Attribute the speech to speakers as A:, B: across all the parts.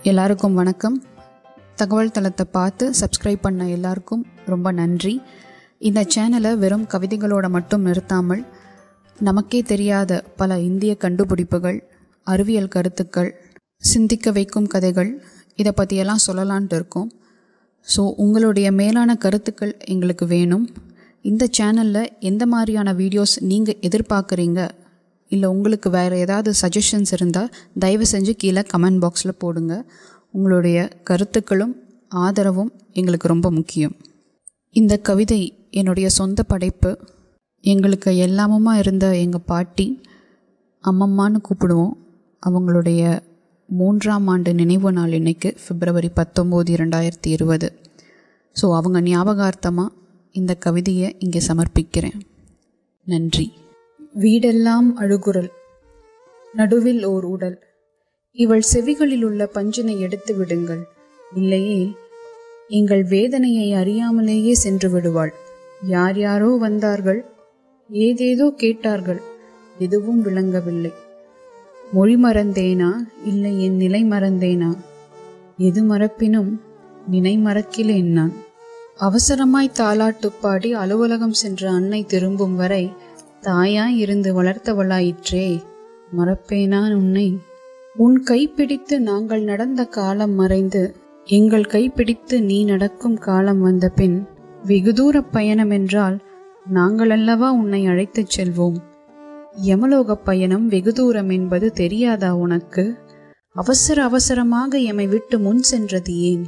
A: எல்லாருக்கும் வணக்கம் தகவல் தளத்தை பார்த்து சப்ஸ்கிரைப் பண்ண எல்லாருக்கும் ரொம்ப நன்றி இந்த சேனலை வெறும் கவிதைகளோட மட்டும் நிறுத்தாமல் நமக்கே தெரியாத பல இந்திய கண்டுபிடிப்புகள் அறிவியல் கருத்துக்கள் சிந்திக்க வைக்கும் கதைகள் இதை பற்றியெல்லாம் சொல்லலான்ட்டு இருக்கோம் ஸோ உங்களுடைய மேலான கருத்துக்கள் எங்களுக்கு வேணும் இந்த சேனலில் எந்த மாதிரியான வீடியோஸ் நீங்கள் எதிர்பார்க்குறீங்க இல்லை உங்களுக்கு வேறு ஏதாவது சஜஷன்ஸ் இருந்தால் தயவு செஞ்சு கீழே கமெண்ட் பாக்ஸில் போடுங்க உங்களுடைய கருத்துக்களும் ஆதரவும் எங்களுக்கு ரொம்ப முக்கியம் இந்த கவிதை என்னுடைய சொந்த படைப்பு எங்களுக்கு எல்லாமுமா இருந்த எங்கள் பாட்டி அம்மம்மான்னு கூப்பிடுவோம் அவங்களுடைய மூன்றாம் ஆண்டு நினைவு நாள் இன்னைக்கு பிப்ரவரி பத்தொம்போது இரண்டாயிரத்தி இருபது ஸோ அவங்க ஞாபகார்த்தமாக இந்த கவிதையை இங்கே சமர்ப்பிக்கிறேன் நன்றி வீடெல்லாம் அழுகுரல் நடுவில் ஓர் உடல் இவள் செவிகளில் உள்ள பஞ்சினை எடுத்து விடுங்கள் இல்லையே எங்கள் வேதனையை அறியாமலேயே சென்று விடுவாள் யார் யாரோ வந்தார்கள் ஏதேதோ கேட்டார்கள் எதுவும் விளங்கவில்லை மொழி மறந்தேனா இல்லை என் நிலை மறந்தேனா எது மறப்பினும் நினை மறக்கிலேன் நான் அவசரமாய் தாலாட்டு பாடி அலுவலகம் சென்ற அன்னை திரும்பும் வரை தாயாய் இருந்து வளர்த்தவளாயிற்றே மறப்பேனான் உன்னை உன் கைப்பிடித்து நாங்கள் நடந்த காலம் மறைந்து எங்கள் கைப்பிடித்து நீ நடக்கும் காலம் வந்த பின் வெகு தூர பயணம் என்றால் நாங்கள் அல்லவா உன்னை அழைத்துச் செல்வோம் யமலோக பயணம் வெகு தூரம் என்பது தெரியாதா உனக்கு அவசர அவசரமாக எமை விட்டு முன் சென்றது ஏன்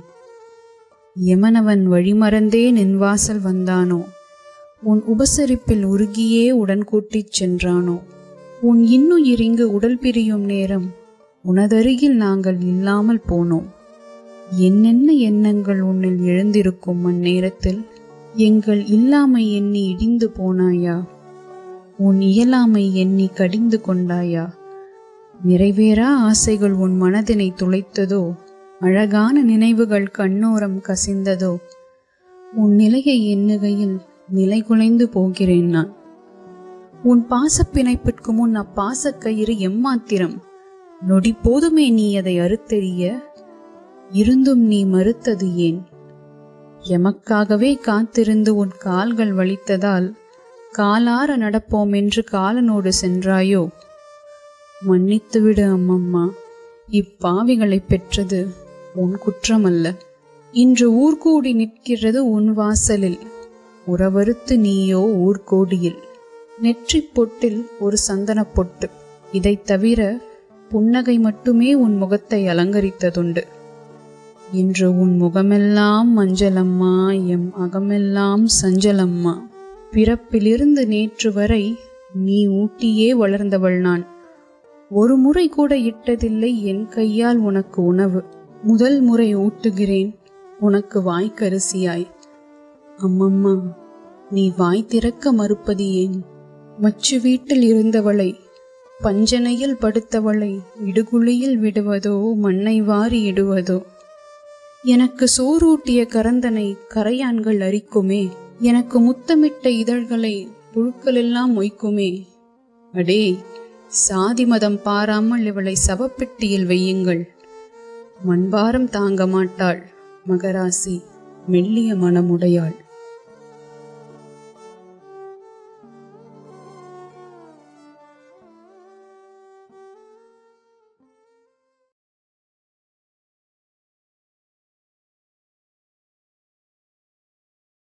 A: யமனவன் வழிமறந்தே நின் வாசல் வந்தானோ உன் உபசரிப்பில் உருகியே உடன் கூட்டிச் சென்றானோ உன் இன்னுயிர் இங்கு உடல் பிரியும் நேரம் உனதருகில் நாங்கள் இல்லாமல் போனோம் என்னென்ன எண்ணங்கள் உன்னில் எழுந்திருக்கும் அந்நேரத்தில் எங்கள் இல்லாமை எண்ணி இடிந்து போனாயா உன் இயலாமை எண்ணி கடிந்து கொண்டாயா நிறைவேறா ஆசைகள் உன் மனதினை துளைத்ததோ அழகான நினைவுகள் கண்ணோரம் கசிந்ததோ உன் நிலையை எண்ணுகையில் நிலை குலைந்து போகிறேன் நான் உன் பாசப்பிணைப்பிற்கு முன் அப்பாசக்கயிறு எம்மாத்திரம் நொடி போதுமே நீ அதை அறுத்தெறிய இருந்தும் நீ மறுத்தது ஏன் எமக்காகவே காத்திருந்து உன் கால்கள் வலித்ததால் காலார நடப்போம் என்று காலனோடு சென்றாயோ மன்னித்துவிடு அம்மம்மா இப்பாவிகளை பெற்றது உன் குற்றமல்ல இன்று ஊர்கூடி நிற்கிறது உன் வாசலில் உறவறுத்து நீயோ ஊர்கோடியில் நெற்றிப் பொட்டில் ஒரு சந்தனப் பொட்டு இதைத் தவிர புன்னகை மட்டுமே உன் முகத்தை அலங்கரித்ததுண்டு இன்று உன் முகமெல்லாம் மஞ்சளம்மா எம் அகமெல்லாம் சஞ்சலம்மா பிறப்பிலிருந்து நேற்று வரை நீ ஊட்டியே வளர்ந்தவள் நான் ஒரு முறை கூட இட்டதில்லை என் கையால் உனக்கு உணவு முதல் முறை ஊட்டுகிறேன் உனக்கு வாய்க்கரிசியாய் அம்மம்மா நீ வாய் திறக்க மறுப்பது ஏன் மச்சு வீட்டில் இருந்தவளை பஞ்சனையில் படுத்தவளை இடுகுழியில் விடுவதோ மண்ணை வாரி இடுவதோ எனக்கு சோறூட்டிய கரந்தனை கரையான்கள் அரிக்குமே எனக்கு முத்தமிட்ட இதழ்களை புழுக்களெல்லாம் மொய்க்குமே அடே சாதி மதம் பாராமல் இவளை சவப்பெட்டியில் வையுங்கள் மண்பாரம் தாங்க மாட்டாள் மகராசி மெல்லிய மனமுடையாள்